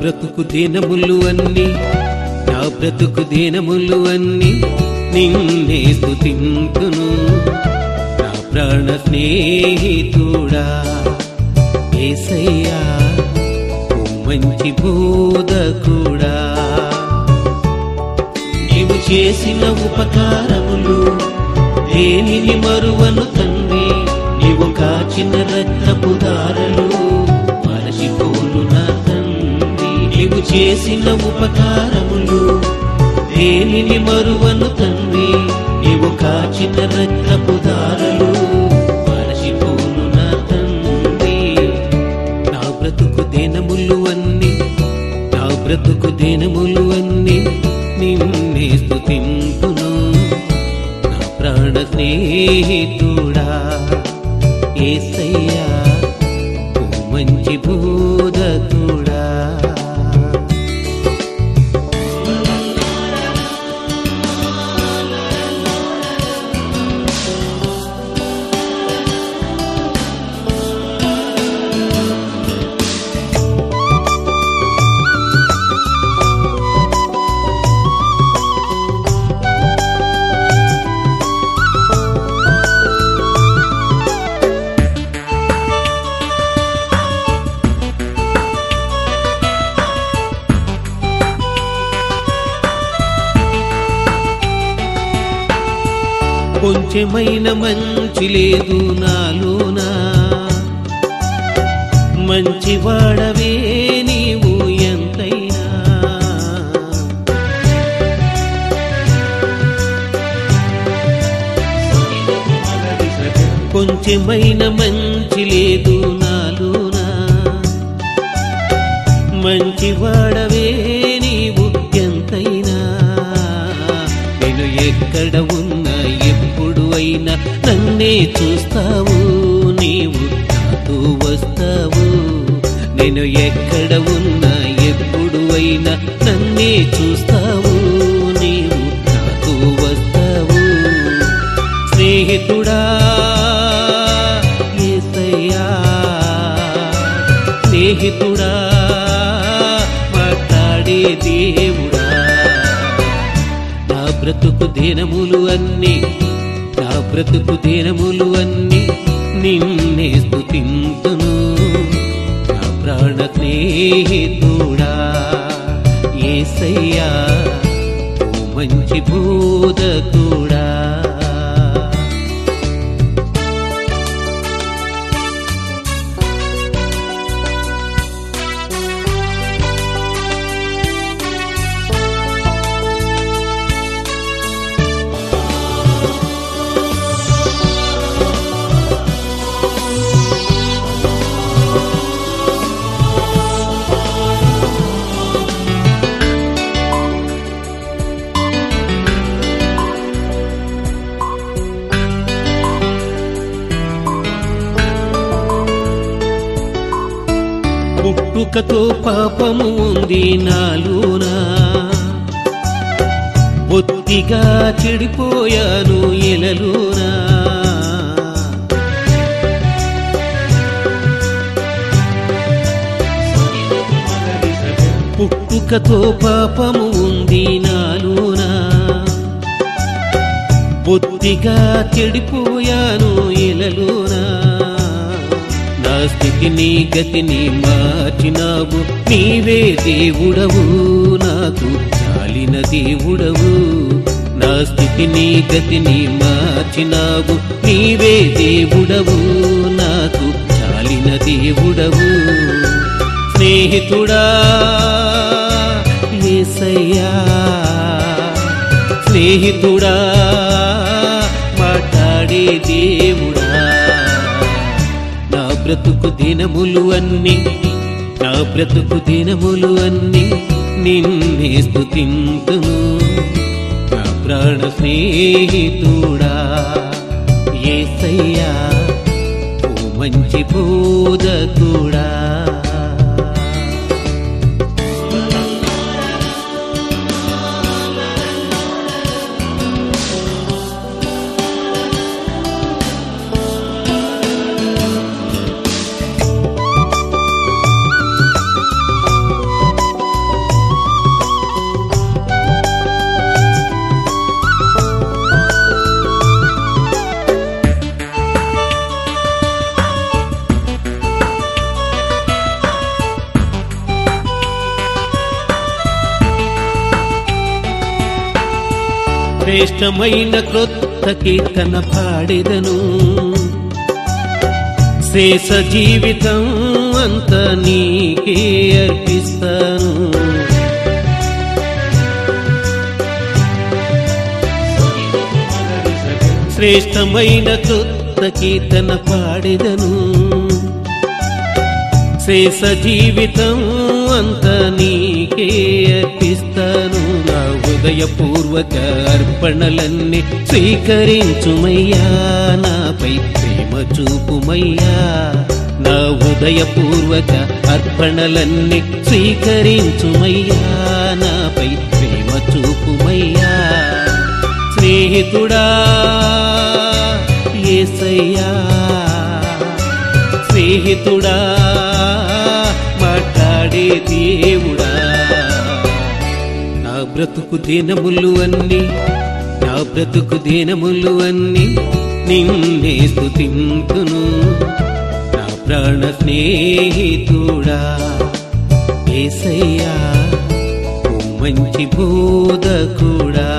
బ్రతుకు దినములు అన్ని నా బ్రతుకు దినములు అన్ని నిన్నే స్తుతింతును నా ప్రాణ స్నేహితుడా ఏసయ్యా ఓ మంచి బోధకుడా నీవు చేసిన ఉపకారములు దేనిని మరువను తండ్రి నీవు కాచిన రక్తపు దారలు మరచిపోను నా తండ్రి నీవు చేసిన ఉపకారములు దేనిని మరువను తండ్రి నీవు కాచిన రక్తపు దారలు మరచిపోను నా తండ్రి నా బ్రతుకు దినములు అన్ని నా బ్రతుకు దినములు అన్ని నిన్నే స్తుతింపును నా ప్రాణ స్నేహితుడా ఏసయ్యా ఓ మంచి బోధకుడా కొంచెమైన మంచి లేదు నాలోనా మంచివాడవే నీవు ఎంతైనా కొంచెమైన మంచి లేదు నాలోనా మంచివాడవే నీవు ఎంతైనా నేను ఎక్కడ ఉన్నా ఎప్పుడు అయినా నన్నే చూస్తావు నీవు నాతో వస్తావు నేను ఎక్కడ ఉన్నా ఎప్పుడు అయినా నన్నే చూస్తావు నీవు నాతో వస్తావు స్నేహితుడా యేసయ్యా స్నేహితుడా మాట్లాడే దేవుడా నా బ్రతుకు దినములు అన్ని నా బ్రతుకు దినములు అన్ని నిన్నే స్తుతింతును నా ప్రాణ స్నేహితుడా ఏసయ్యా ఓ మంచి బోధకుడా పుట్టుకతో పాపము ఉంది నాలోనా బొత్తిగా చెడిపోయాను ఎలలోనా పుట్టుకతో పాపము ఉంది నాలోనా బొత్తిగా చెడిపోయాను ఎలలోనా నా స్థితిని గతిని మార్చినావు నీవే దేవుడవు నాకు చాలిన దేవుడవు నా స్థితిని గతిని మార్చినావు నీవే దేవుడవు నాకు చాలిన దేవుడవు స్నేహితుడా ఏసయ్యా స్నేహితుడా మాట్లాడే దేవుడా నా బ్రతుకు దినములు అన్ని నా బ్రతుకు దినములు అన్ని నిన్నే స్తుతింతును నా ప్రాణ స్నేహితుడా ఏసయ్యా ఓ మంచి బోధకుడా శ్రేష్టమైన క్రొత్త కీర్తన పాడెదను శేష జీవితం అంత నీకే అర్పిస్తాను శ్రేష్టమైన క్రొత్త కీర్తన పాడెదను శేష జీవితం అంత నీకే అర్పిస్తాను నా హృదయపూర్వక అర్పణలన్నీ స్వీకరించుమయ్యా నాపై ప్రేమ చూపుమయ్యా నా హృదయపూర్వక అర్పణలన్నీ స్వీకరించుమయ్యా నాపై ప్రేమ చూపుమయ్యా స్నేహితుడా ఏసయ్యా స్నేహితుడా మాట్లాడే దేవుడా నా బ్రతుకు దినములు అన్ని నా బ్రతుకు దినములు అన్ని నిన్నే స్తుతింతును నా ప్రాణ స్నేహితుడా ఏసయ్యా ఓ మంచి బోధకుడా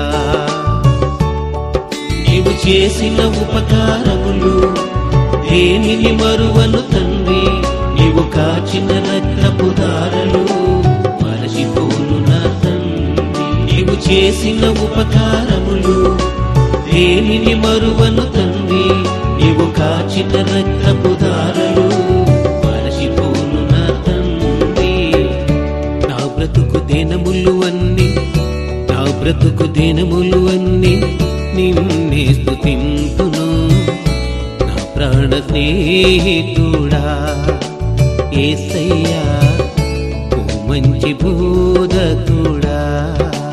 నీవు చేసిన ఉపకారములు దేనిని మరువను తండ్రి నీవు కాచిన రక్తపు దారలు మరచిపోను నా తండ్రి నీవు చేసిన ఉపకారములు దేనిని మరువను తండ్రి నీవు కాచిన రక్తపు దారలు మరచిపోను నా తండ్రి నా బ్రతుకు దినములు అన్ని నా బ్రతుకు దినములు అన్ని నిన్నే స్తుతింతును నా ప్రాణ స్నేహితుడా ఏసయ్యా ఓ మంచి బోధకుడా